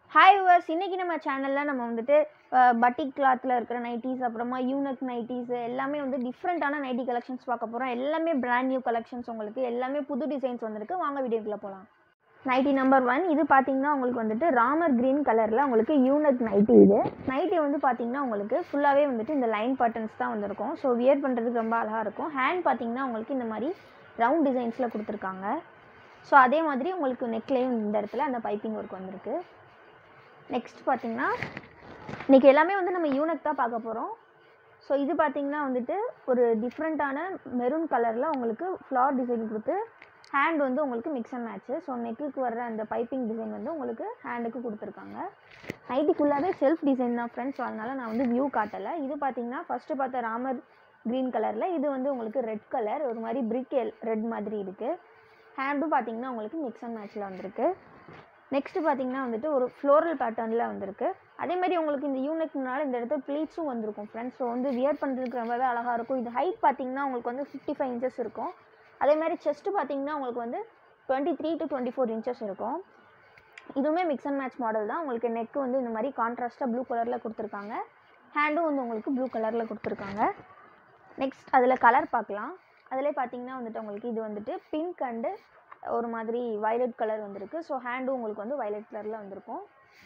hi verse இன்னைக்கு நம்ம சேனலில் நம்ம வந்துட்டு பட்டிக் கிளாத்தில் இருக்கிற நைட்டிஸ் அப்புறமா யூனக் நைட்டிஸ் எல்லாமே வந்து டிஃப்ரெண்ட்டான நைட்டி கலெக்ஷன்ஸ் பார்க்க போகிறோம் எல்லாமே பிராண்ட் நியூ கலெக்ஷன்ஸ் உங்களுக்கு எல்லாமே புது டிசைன்ஸ் வந்திருக்கு வாங்க வீடியோக்குள்ளே போகலாம் நைட்டி நம்பர் ஒன் இது பார்த்தீங்கன்னா உங்களுக்கு வந்துட்டு ராமர் க்ரீன் கலரில் உங்களுக்கு யூனக் நைட்டி இது நைட்டி வந்து பார்த்தீங்கன்னா உங்களுக்கு ஃபுல்லாகவே வந்துட்டு இந்த லைன் பட்டன்ஸ் தான் வந்திருக்கும் ஸோ வியர் பண்ணுறதுக்கு ரொம்ப அழகாக இருக்கும் ஹேண்ட் பார்த்தீங்கன்னா உங்களுக்கு இந்த மாதிரி ரவுண்ட் டிசைன்ஸில் கொடுத்துருக்காங்க ஸோ அதே மாதிரி உங்களுக்கு நெக்லேயும் இந்த இடத்துல அந்த பைப்பிங் ஒர்க் வந்திருக்கு நெக்ஸ்ட் பார்த்தீங்கன்னா இன்றைக்கி எல்லாமே வந்து நம்ம யூனக் தான் பார்க்க போகிறோம் ஸோ இது பார்த்தீங்கன்னா வந்துட்டு ஒரு டிஃப்ரெண்ட்டான மெரூன் கலரில் உங்களுக்கு ஃப்ளார் டிசைன் கொடுத்து ஹேண்ட் வந்து உங்களுக்கு மிக்ஸ் அண்ட் மேட்ச்சு ஸோ நெக்குக்கு வர்ற அந்த பைப்பிங் டிசைன் வந்து உங்களுக்கு ஹேண்டுக்கு கொடுத்துருக்காங்க நைட்டிக்குள்ளாவே செல்ஃப் டிசைன் தான் ஃப்ரெண்ட்ஸ் ஸோ அதனால் நான் வந்து வியூ காட்டலை இது பார்த்தீங்கன்னா ஃபஸ்ட்டு பார்த்த ராமர் க்ரீன் கலரில் இது வந்து உங்களுக்கு ரெட் கலர் ஒரு மாதிரி பிரிக் எல் ரெட் மாதிரி இருக்குது ஹேண்டும் பார்த்தீங்கன்னா உங்களுக்கு மிக்ஸ் அண்ட் மேட்ச்சில் வந்திருக்கு நெக்ஸ்ட்டு பார்த்தீங்கன்னா வந்துட்டு ஒரு ஃப்ளோரல் பேட்டர்னில் வந்திருக்கு அதே மாதிரி உங்களுக்கு இந்த யூனிக்னால இந்த இடத்துல ப்ளீட்ஸும் வந்திருக்கும் ஃப்ரெண்ட்ஸ் ஸோ வந்து வியர் பண்ணுறதுக்கு ரொம்பவே அழகாக இருக்கும் இது ஹைட் பார்த்தீங்கன்னா உங்களுக்கு வந்து ஃபிஃப்டி ஃபைவ் இன்ச்சஸ் இருக்கும் அதே மாதிரி செஸ்ட்டு பார்த்தீங்கன்னா உங்களுக்கு வந்து twenty three to twenty four inches இருக்கும் இதுவுமே மிக்ஸ் அண்ட் மேட்ச் மாடல் தான் உங்களுக்கு நெக்கு வந்து இந்த மாதிரி கான்ட்ராஸ்ட்டாக ப்ளூ கலரில் கொடுத்துருக்காங்க ஹேண்டும் வந்து உங்களுக்கு ப்ளூ கலரில் கொடுத்துருக்காங்க நெக்ஸ்ட் அதில் கலர் பார்க்கலாம் அதிலே பார்த்தீங்கன்னா வந்துட்டு உங்களுக்கு இது வந்துட்டு பிங்க் அண்டு ஒரு மாதிரி வயலட் கலர் வந்திருக்கு ஸோ ஹேண்டும் உங்களுக்கு வந்து வயலட் கலரில் வந்திருக்கும்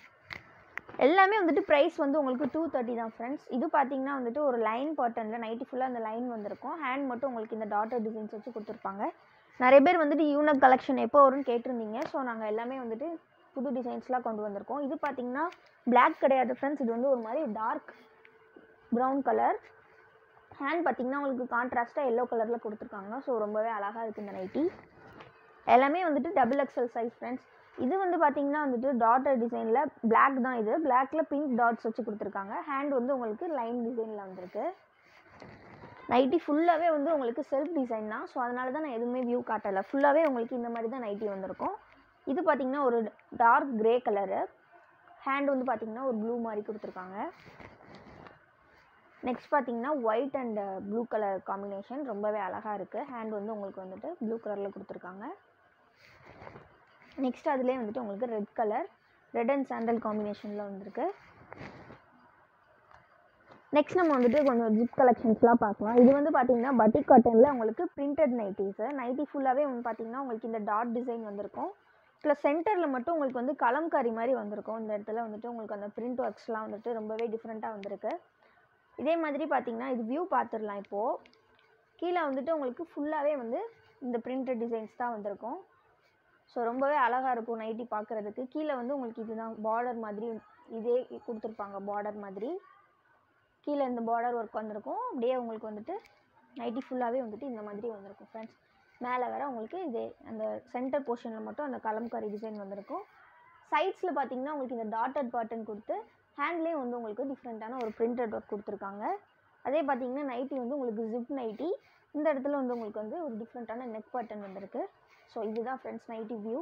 எல்லாமே வந்துட்டு ப்ரைஸ் வந்து உங்களுக்கு டூ தேர்ட்டி தான் ஃப்ரெண்ட்ஸ் இது பார்த்தீங்கன்னா வந்துட்டு ஒரு லைன் பாட்டனில் நைட்டு ஃபுல்லாக அந்த லைன் வந்திருக்கும் ஹேண்ட் மட்டும் உங்களுக்கு இந்த டாட்டர் டிசைன்ஸ் வச்சு கொடுத்துருப்பாங்க நிறைய பேர் வந்துட்டு யூனக் கலெக்ஷன் எப்போ வரும்னு கேட்டிருந்தீங்க ஸோ நாங்கள் எல்லாமே வந்துட்டு புது டிசைன்ஸ்லாம் கொண்டு வந்திருக்கோம் இது பார்த்தீங்கன்னா பிளாக் கிடையாது ஃப்ரெண்ட்ஸ் இது வந்து ஒரு மாதிரி டார்க் ப்ரௌன் கலர் ஹேண்ட் பார்த்தீங்கன்னா உங்களுக்கு கான்ட்ராஸ்ட்டாக எல்லோ கலரில் கொடுத்துருக்காங்க ஸோ ரொம்பவே அழகாக இருக்குது இந்த நைட்டி எல்லாமே வந்துட்டு டபுள் எக்ஸல் சைஸ் ஃப்ரெண்ட்ஸ் இது வந்து பார்த்தீங்கன்னா வந்துட்டு டாட்டர் டிசைனில் பிளாக் தான் இது பிளாக்ல பிங்க் டாட்ஸ் வச்சு கொடுத்துருக்காங்க ஹேண்ட் வந்து உங்களுக்கு லைன் டிசைனில் வந்திருக்கு நைட்டி ஃபுல்லாகவே வந்து உங்களுக்கு செல்ஃப் டிசைன் தான் ஸோ அதனால தான் நான் எதுவுமே வியூ காட்டலை ஃபுல்லாகவே உங்களுக்கு இந்த மாதிரி தான் நைட்டி வந்திருக்கும் இது பார்த்தீங்கன்னா ஒரு டார்க் கிரே கலரு ஹேண்ட் வந்து பார்த்தீங்கன்னா ஒரு ப்ளூ மாதிரி கொடுத்துருக்காங்க நெக்ஸ்ட் பார்த்தீங்கன்னா white and blue colour combination ரொம்பவே அழகாக இருக்குது ஹேண்ட் வந்து உங்களுக்கு வந்துட்டு ப்ளூ கலரில் கொடுத்துருக்காங்க நெக்ஸ்ட் அதுலேயே வந்துட்டு உங்களுக்கு red colour red and sandal காம்பினேஷனில் வந்திருக்கு நெக்ஸ்ட் நம்ம வந்துட்டு கொஞ்சம் ஜிப் கலெக்ஷன்ஸ்லாம் பார்க்கலாம் இது வந்து பார்த்தீங்கன்னா பட்டிக் காட்டனில் உங்களுக்கு பிரிண்டட் நைட்டிஸு நைட்டி ஃபுல்லாகவே வந்து பார்த்தீங்கன்னா உங்களுக்கு இந்த டாட் டிசைன் வந்திருக்கும் ப்ளஸ் சென்டரில் மட்டும் உங்களுக்கு வந்து கலம்காரி மாதிரி வந்திருக்கும் இந்த இடத்துல வந்துட்டு உங்களுக்கு அந்த பிரிண்ட் ஒர்க்ஸ்லாம் வந்துட்டு ரொம்பவே டிஃப்ரெண்ட்டாக வந்திருக்கு இதே மாதிரி பார்த்தீங்கன்னா இது வியூ பார்த்துடலாம் இப்போது கீழே வந்துட்டு உங்களுக்கு ஃபுல்லாகவே வந்து இந்த பிரிண்டட் டிசைன்ஸ் தான் வந்திருக்கும் ஸோ ரொம்பவே அழகாக இருக்கும் நைட்டி பார்க்குறதுக்கு கீழே வந்து உங்களுக்கு இதுதான் பார்டர் மாதிரி இதே கொடுத்துருப்பாங்க பார்டர் மாதிரி கீழே இந்த பார்டர் ஒர்க் வந்திருக்கும் அப்படியே உங்களுக்கு வந்துட்டு நைட்டி ஃபுல்லாகவே வந்துட்டு இந்த மாதிரி வந்திருக்கும் ஃப்ரெண்ட்ஸ் மேலே வேற உங்களுக்கு இதே அந்த சென்டர் போர்ஷனில் மட்டும் அந்த கலம்காரி டிசைன் வந்திருக்கும் சைட்ஸில் பார்த்தீங்கன்னா உங்களுக்கு இந்த டாட்டட் பாட்டன் கொடுத்து ஹேண்ட்லேயும் வந்து உங்களுக்கு டிஃப்ரெண்ட்டான ஒரு பிரிண்டட் ஒர்க் கொடுத்துருக்காங்க அதே பார்த்தீங்கன்னா நைட்டி வந்து உங்களுக்கு ஜிப் நைட்டி இந்த இடத்துல வந்து உங்களுக்கு வந்து ஒரு டிஃப்ரெண்ட்டான நெக் பட்டன் வந்திருக்கு ஸோ இதுதான் ஃப்ரெண்ட்ஸ் நைட்டி வியூ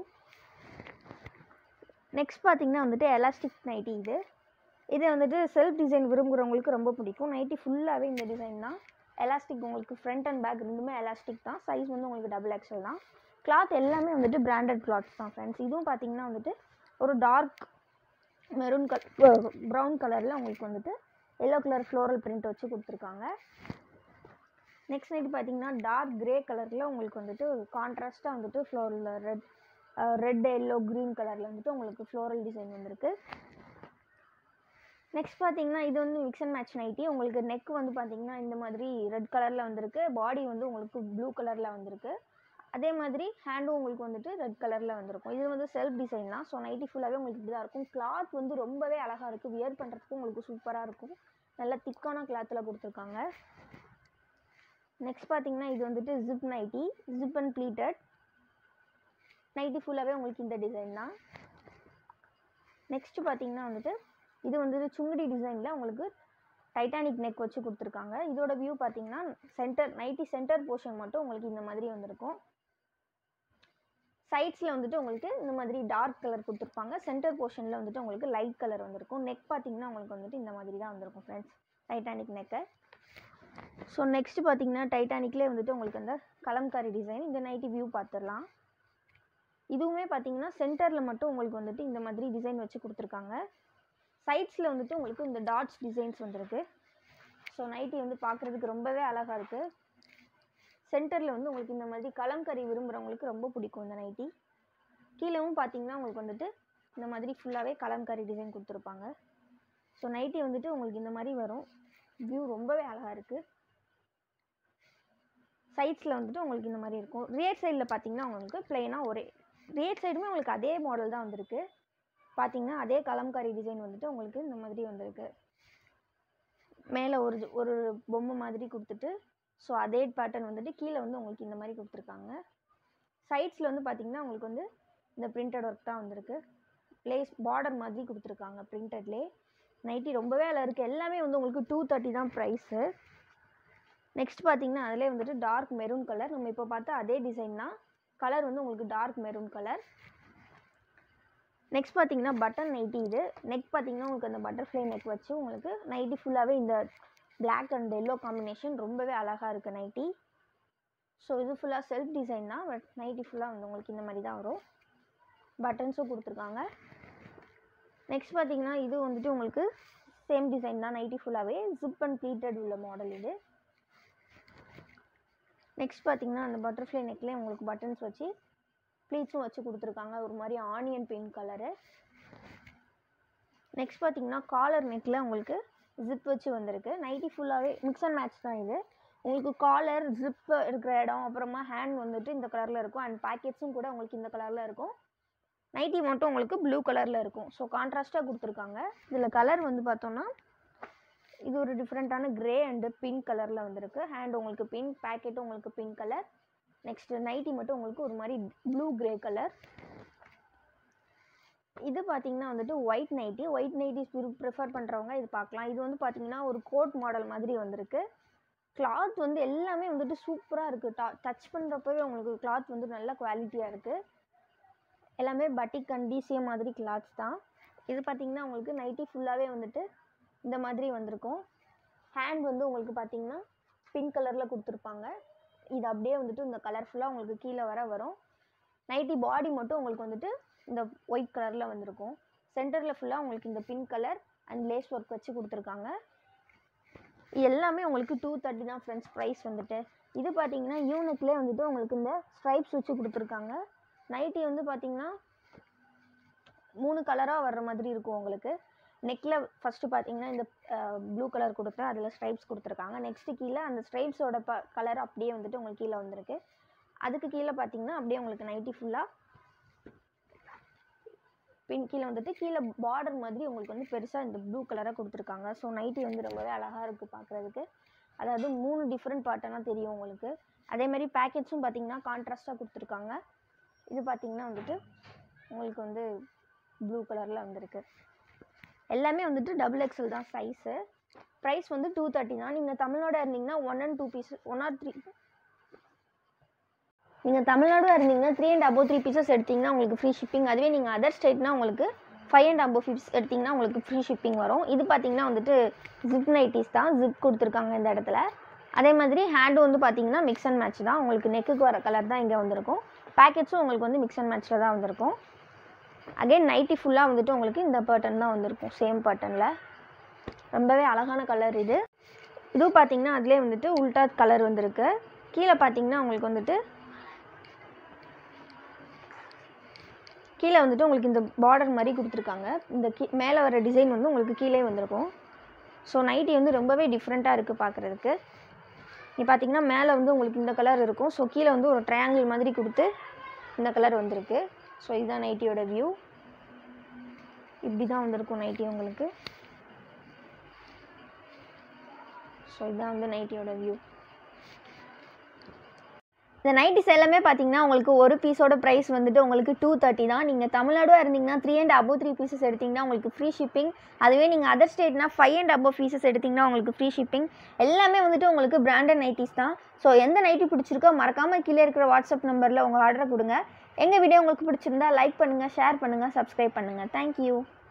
நெக்ஸ்ட் பார்த்தீங்கன்னா வந்துட்டு எலாஸ்டிக் நைட்டி இது இது வந்துட்டு செல்ஃப் டிசைன் விரும்புகிறவங்களுக்கு ரொம்ப பிடிக்கும் நைட்டி ஃபுல்லாகவே இந்த டிசைன் தான் எலாஸ்டிக் உங்களுக்கு ஃப்ரண்ட் அண்ட் பேக் ரெண்டுமே எலாஸ்டிக் தான் சைஸ் வந்து உங்களுக்கு டபுள் எக்ஸல் தான் கிளாத் எல்லாமே வந்துட்டு பிராண்டட் கிளாத்ஸ் தான் ஃப்ரெண்ட்ஸ் இதுவும் பார்த்தீங்கன்னா வந்துட்டு ஒரு டார்க் மெரூன் கலர் ப்ரௌன் கலரில் உங்களுக்கு வந்துட்டு எல்லோ கலர் ஃப்ளோரல் பிரிண்ட் வச்சு கொடுத்துருக்காங்க நெக்ஸ்ட் நைட்டு பார்த்தீங்கன்னா டார்க் கிரே கலரில் உங்களுக்கு வந்துட்டு கான்ட்ராஸ்ட்டாக வந்துட்டு floral red red yellow green கலரில் வந்துட்டு உங்களுக்கு ஃப்ளோரல் டிசைன் வந்திருக்கு நெக்ஸ்ட் பார்த்தீங்கன்னா இது வந்து மிக்ஸ் அண்ட் மேட்ச் நைட்டி உங்களுக்கு நெக் வந்து பார்த்தீங்கன்னா இந்த மாதிரி ரெட் கலரில் வந்திருக்கு பாடி வந்து உங்களுக்கு ப்ளூ கலரில் வந்திருக்கு அதே மாதிரி ஹேண்டும் உங்களுக்கு வந்துட்டு ரெட் கலரில் வந்திருக்கும் இது வந்து செல்ஃப் டிசைன் தான் ஸோ நைட்டி ஃபுல்லாகவே உங்களுக்கு இப்படி தான் இருக்கும் கிளாத் வந்து ரொம்பவே அழகாக இருக்குது வியர் பண்ணுறதுக்கு உங்களுக்கு சூப்பராக இருக்கும் நல்ல திக்கான கிளாத்தில் கொடுத்துருக்காங்க நெக்ஸ்ட் பார்த்தீங்கன்னா இது வந்துட்டு zip nighty zip and pleated nighty ஃபுல்லாகவே உங்களுக்கு இந்த டிசைன் தான் நெக்ஸ்ட்டு பார்த்தீங்கன்னா வந்துட்டு இது வந்துட்டு சுங்குடி டிசைனில் உங்களுக்கு டைட்டானிக் நெக் வச்சு கொடுத்துருக்காங்க இதோட வியூ பார்த்தீங்கன்னா சென்டர் நைட்டி சென்டர் போர்ஷன் மட்டும் உங்களுக்கு இந்த மாதிரி வந்திருக்கும் சைட்ஸில் வந்துட்டு உங்களுக்கு இந்த மாதிரி டார்க் கலர் கொடுத்துருப்பாங்க சென்டர் போர்ஷனில் வந்துட்டு உங்களுக்கு லைட் கலர் வந்திருக்கும் நெக் பார்த்தீங்கன்னா உங்களுக்கு வந்துட்டு இந்த மாதிரி தான் வந்திருக்கும் ஃப்ரெண்ட்ஸ் டைட்டானிக் நெக்கை ஸோ நெக்ஸ்ட் பார்த்தீங்கன்னா டைட்டானிக்லேயே வந்துட்டு உங்களுக்கு அந்த கலம்காரி டிசைன் இந்த நைட்டி வியூ பார்த்துடலாம் இதுவுமே பார்த்தீங்கன்னா சென்டரில் மட்டும் உங்களுக்கு வந்துட்டு இந்த மாதிரி டிசைன் வச்சு கொடுத்துருக்காங்க சைட்ஸில் வந்துட்டு உங்களுக்கு இந்த டாட்ஸ் டிசைன்ஸ் வந்திருக்கு ஸோ நைட்டி வந்து பார்க்குறதுக்கு ரொம்பவே அழகாக இருக்குது சென்டரில் வந்து உங்களுக்கு இந்த மாதிரி கலம்கரி விரும்புகிறவங்களுக்கு ரொம்ப பிடிக்கும் இந்த நைட்டி கீழேவும் பார்த்தீங்கன்னா உங்களுக்கு வந்துட்டு இந்த மாதிரி ஃபுல்லாகவே கலம்கரி டிசைன் கொடுத்துருப்பாங்க ஸோ நைட்டி வந்துட்டு உங்களுக்கு இந்த மாதிரி வரும் வியூ ரொம்பவே அழகாக இருக்குது சைட்ஸில் வந்துட்டு உங்களுக்கு இந்த மாதிரி இருக்கும் ரியர் சைடில் பார்த்தீங்கன்னா உங்களுக்கு பிளெயினாக ஒரே ரியர் சைடுமே உங்களுக்கு அதே மாடல் தான் வந்திருக்கு பார்த்தீங்கன்னா அதே கலம்காரி டிசைன் வந்துட்டு உங்களுக்கு இந்த மாதிரி வந்திருக்கு மேலே ஒரு ஒரு பொம்மை மாதிரி கொடுத்துட்டு ஸோ அதே பேட்டர்ன் வந்துட்டு கீழே வந்து உங்களுக்கு இந்த மாதிரி கொடுத்துருக்காங்க சைட்ஸில் வந்து பார்த்தீங்கன்னா உங்களுக்கு வந்து இந்த பிரிண்டட் ஒர்க் தான் வந்திருக்கு லேஸ் பார்டர் மாதிரி கொடுத்துருக்காங்க பிரிண்டட்லே நைட்டி ரொம்பவே அதில் இருக்குது எல்லாமே வந்து உங்களுக்கு டூ தேர்ட்டி தான் ப்ரைஸு நெக்ஸ்ட் பார்த்தீங்கன்னா அதிலே வந்துட்டு டார்க் மெரூன் கலர் நம்ம இப்போ பார்த்தா அதே டிசைன் தான் கலர் வந்து உங்களுக்கு டார்க் மெரூன் கலர் நெக்ஸ்ட் பார்த்தீங்கன்னா பட்டன் நைட்டி இது நெக் பார்த்தீங்கன்னா உங்களுக்கு அந்த பட்டர்ஃப்ளை நெக் வச்சு உங்களுக்கு நைட்டி ஃபுல்லாகவே இந்த பிளாக் அண்ட் எல்லோ காம்பினேஷன் ரொம்பவே அழகாக இருக்குது நைட்டி ஸோ இது ஃபுல்லாக செல்ஃப் டிசைன் தான் பட் நைட்டி ஃபுல்லாக வந்து உங்களுக்கு இந்த மாதிரி தான் வரும் பட்டன்ஸும் கொடுத்துருக்காங்க நெக்ஸ்ட் பார்த்தீங்கன்னா இது வந்துட்டு உங்களுக்கு சேம் டிசைன் தான் நைட்டி ஃபுல்லாகவே ஜிப் அண்ட் ப்ளீட்டட் உள்ள மாடல் இது நெக்ஸ்ட் பார்த்தீங்கன்னா அந்த பட்டர்ஃப்ளை நெக்லேயே உங்களுக்கு பட்டன்ஸ் வச்சு ப்ளீட்ஸும் வச்சு கொடுத்துருக்காங்க ஒரு மாதிரி ஆனியன் பிங்க் கலரு நெக்ஸ்ட் பார்த்தீங்கன்னா காலர் நெக்கில் உங்களுக்கு ஜிப் வச்சு வந்திருக்கு நைட்டி ஃபுல்லாகவே மிக்ஸ் அண்ட் மேட்ச் தான் இது உங்களுக்கு காலர் ஜிப் இருக்கிற இடம் அப்புறமா ஹேண்ட் வந்துட்டு இந்த கலரில் இருக்கும் அண்ட் பேக்கெட்ஸும் கூட உங்களுக்கு இந்த கலரில் இருக்கும் நைட்டி மட்டும் உங்களுக்கு ப்ளூ கலரில் இருக்கும் ஸோ கான்ட்ராஸ்ட்டாக கொடுத்துருக்காங்க இதில் கலர் வந்து பார்த்தோன்னா இது ஒரு டிஃப்ரெண்ட்டான கிரே அண்டு பிங்க் கலரில் வந்திருக்கு ஹேண்ட் உங்களுக்கு பிங்க் பேக்கெட்டும் உங்களுக்கு பிங்க் கலர் நெக்ஸ்ட்டு நைட்டி மட்டும் உங்களுக்கு ஒரு மாதிரி ப்ளூ கிரே கலர் இது பார்த்தீங்கன்னா வந்துட்டு white nighty white nighty prefer பண்ணுறவங்க இது பார்க்கலாம் இது வந்து பார்த்தீங்கன்னா ஒரு கோட் மாடல் மாதிரி வந்திருக்கு கிளாத் வந்து எல்லாமே வந்துட்டு சூப்பராக இருக்குது டா டச் பண்ணுறப்பவே உங்களுக்கு கிளாத் வந்து நல்ல குவாலிட்டியாக இருக்குது எல்லாமே பட்டிக் அண்ட் டிசிஎம் மாதிரி கிளாத்ஸ் தான் இது பார்த்தீங்கன்னா உங்களுக்கு நைட்டி ஃபுல்லாகவே வந்துட்டு இந்த மாதிரி வந்திருக்கும் ஹேண்ட் வந்து உங்களுக்கு பார்த்தீங்கன்னா பிங்க் கலரில் கொடுத்துருப்பாங்க இது அப்படியே வந்துட்டு இந்த கலர்ஃபுல்லாக உங்களுக்கு கீழே வர வரும் நைட்டி பாடி மட்டும் உங்களுக்கு வந்துட்டு இந்த ஒயிட் கலரில் வந்திருக்கும் சென்டரில் ஃபுல்லாக உங்களுக்கு இந்த pink colour and lace work வச்சு கொடுத்துருக்காங்க இது எல்லாமே உங்களுக்கு டூ தேர்ட்டி தான் ஃப்ரெண்ட்ஸ் ப்ரைஸ் வந்துட்டு இது பார்த்தீங்கன்னா யூனிக்லேயே வந்துட்டு உங்களுக்கு இந்த ஸ்ட்ரைப்ஸ் வச்சு கொடுத்துருக்காங்க நைட்டி வந்து பார்த்தீங்கன்னா மூணு கலராக வர்ற மாதிரி இருக்கும் உங்களுக்கு நெக்கில் ஃபஸ்ட்டு பார்த்தீங்கன்னா இந்த ப்ளூ கலர் கொடுத்து அதில் ஸ்ட்ரைப்ஸ் கொடுத்துருக்காங்க நெக்ஸ்ட்டு கீழே அந்த ஸ்ட்ரைப்ஸோட ப கலர் அப்படியே வந்துட்டு உங்களுக்கு கீழே வந்திருக்கு அதுக்கு கீழே பார்த்தீங்கன்னா அப்படியே உங்களுக்கு நைட்டி ஃபுல்லாக பின் கீழே வந்துட்டு கீழே பார்டர் மாதிரி உங்களுக்கு வந்து பெருசாக இந்த ப்ளூ கலராக கொடுத்துருக்காங்க ஸோ நைட்டி வந்து ரொம்பவே அழகாக இருக்குது பார்க்குறதுக்கு அதாவது மூணு டிஃப்ரெண்ட் பாட்டெல்லாம் தெரியும் உங்களுக்கு அதே மாதிரி பேக்கெட்ஸும் பார்த்தீங்கன்னா கான்ட்ராஸ்ட்டாக கொடுத்துருக்காங்க இது பார்த்தீங்கன்னா வந்துட்டு உங்களுக்கு வந்து ப்ளூ கலரில் வந்திருக்கு எல்லாமே வந்துட்டு டபுள் எக்ஸல் தான் சைஸு ப்ரைஸ் வந்து டூ தேர்ட்டி தான் நீங்கள் தமிழ்நாடு இருந்தீங்கன்னா one and two piece one or three நீங்கள் தமிழ்நாடு இருந்தீங்கன்னா three and above three pieces எடுத்தீங்கன்னா உங்களுக்கு ஃப்ரீ ஷிப்பிங் அதுவே நீங்கள் அதர் ஸ்டேட்னா உங்களுக்கு ஃபைவ் அண்ட் அபோவ் பீஸ் எடுத்தீங்கன்னா உங்களுக்கு ஃப்ரீ ஷிப்பிங் வரும் இது பார்த்தீங்கன்னா வந்துட்டு ஜிப் நைட்டிஸ் தான் ஜிப் கொடுத்துருக்காங்க இந்த இடத்துல அதே மாதிரி ஹேண்டு வந்து பார்த்தீங்கன்னா மிக்ஸ் அண்ட் மேட்ச் தான் உங்களுக்கு நெக்குக்கு வர கலர் தான் இங்கே வந்திருக்கும் பேக்கெட்ஸும் உங்களுக்கு வந்து மிக்ஸ் அண்ட் மேட்ச்சில் தான் வந்திருக்கும் அகைன் நைட்டி ஃபுல்லாக வந்துட்டு உங்களுக்கு இந்த பேட்டர்ன் தான் வந்திருக்கும் சேம் பேட்டர்னில் ரொம்பவே அழகான கலர் இது இதுவும் பார்த்தீங்கன்னா அதிலே வந்துட்டு உல்டா கலர் வந்திருக்கு கீழே பார்த்தீங்கன்னா உங்களுக்கு வந்துட்டு கீழே வந்துட்டு உங்களுக்கு இந்த பார்டர் மாதிரி கொடுத்துருக்காங்க இந்த கீ மேலே வர டிசைன் வந்து உங்களுக்கு கீழே வந்திருக்கும் ஸோ நைட்டி வந்து ரொம்பவே டிஃப்ரெண்ட்டாக இருக்குது பார்க்குறதுக்கு நீ பார்த்தீங்கன்னா மேலே வந்து உங்களுக்கு இந்த கலர் இருக்கும் ஸோ கீழே வந்து ஒரு ட்ரையாங்கிள் மாதிரி கொடுத்து இந்த கலர் வந்திருக்கு ஸோ இதுதான் நைட்டியோட வியூ இப்படி தான் வந்திருக்கும் நைட்டி உங்களுக்கு ஸோ இதுதான் வந்து நைட்டியோட வியூ இந்த நைட்டிஸ் எல்லாமே பார்த்தீங்கன்னா உங்களுக்கு ஒரு பீஸோட ப்ரைஸ் வந்துட்டு உங்களுக்கு டூ தேர்ட்டி தான் நீங்கள் தமிழ்நாடுவாக இருந்தீங்கன்னா three and above three pieces எடுத்திங்கன்னா உங்களுக்கு ஃப்ரீ ஷிப்பிங் அதுவே நீங்கள் அதர் ஸ்டேட்னா ஃபைவ் அண்ட் அபோவ் பீசஸ் எடுத்திங்கன்னா உங்களுக்கு ஃப்ரீ ஷிப்பிங் எல்லாமே வந்துட்டு உங்களுக்கு பிராண்டட் நைட்டிஸ் தான் ஸோ எந்த நைட்டி பிடிச்சிருக்கோ மறக்காமல் கீழே இருக்கிற வாட்ஸ்அப் நம்பரில் உங்கள் ஆர்டரை கொடுங்க எங்கள் வீடியோ உங்களுக்கு பிடிச்சிருந்தா லைக் பண்ணுங்கள் ஷேர் பண்ணுங்கள் சப்ஸ்கிரைப் பண்ணுங்கள் தேங்க்யூ